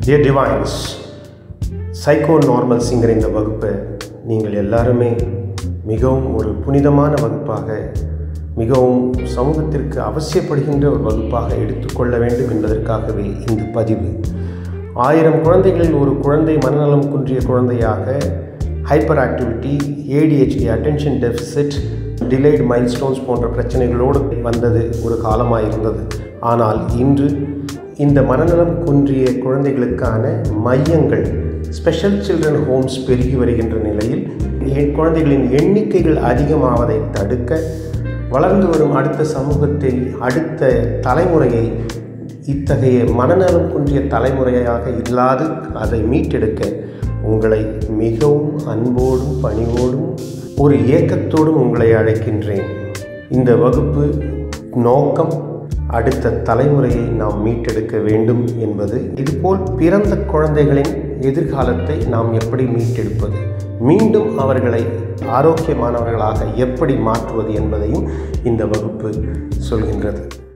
dear Divine's psycho நார்மல்ஸுங்கிற இந்த வகுப்பை நீங்கள் எல்லாருமே மிகவும் ஒரு புனிதமான வகுப்பாக மிகவும் சமூகத்திற்கு அவசியப்படுகின்ற ஒரு வகுப்பாக எடுத்துக்கொள்ள வேண்டும் என்பதற்காகவே இந்த பதிவு ஆயிரம் குழந்தைகளில் ஒரு குழந்தை மனநலம் குன்றிய குழந்தையாக hyperactivity ADHD attention deficit delayed milestones போன்ற பிரச்சனைகளோடு வந்தது ஒரு காலமாக இருந்தது ஆனால் இன்று இந்த மனநலம் குன்றிய குழந்தைகளுக்கான மையங்கள் ஸ்பெஷல் சில்ட்ரன் ஹோம்ஸ் பெருகி வருகின்ற நிலையில் என் குழந்தைகளின் எண்ணிக்கைகள் அதிகமாவதை தடுக்க வளர்ந்து வரும் அடுத்த சமூகத்தை அடுத்த தலைமுறையை இத்தகைய மனநலம் குன்றிய தலைமுறையாக இல்லாது அதை மீட்டெடுக்க உங்களை மிகவும் அன்போடும் பணிவோடும் ஒரு ஏக்கத்தோடும் உங்களை அழைக்கின்றேன் இந்த வகுப்பு நோக்கம் அடுத்த தலைமுறையை நாம் மீட்டெடுக்க வேண்டும் என்பது இதுபோல் பிறந்த குழந்தைகளின் எதிர்காலத்தை நாம் எப்படி மீட்டெடுப்பது மீண்டும் அவர்களை ஆரோக்கியமானவர்களாக எப்படி மாற்றுவது என்பதையும் இந்த வகுப்பு சொல்கின்றது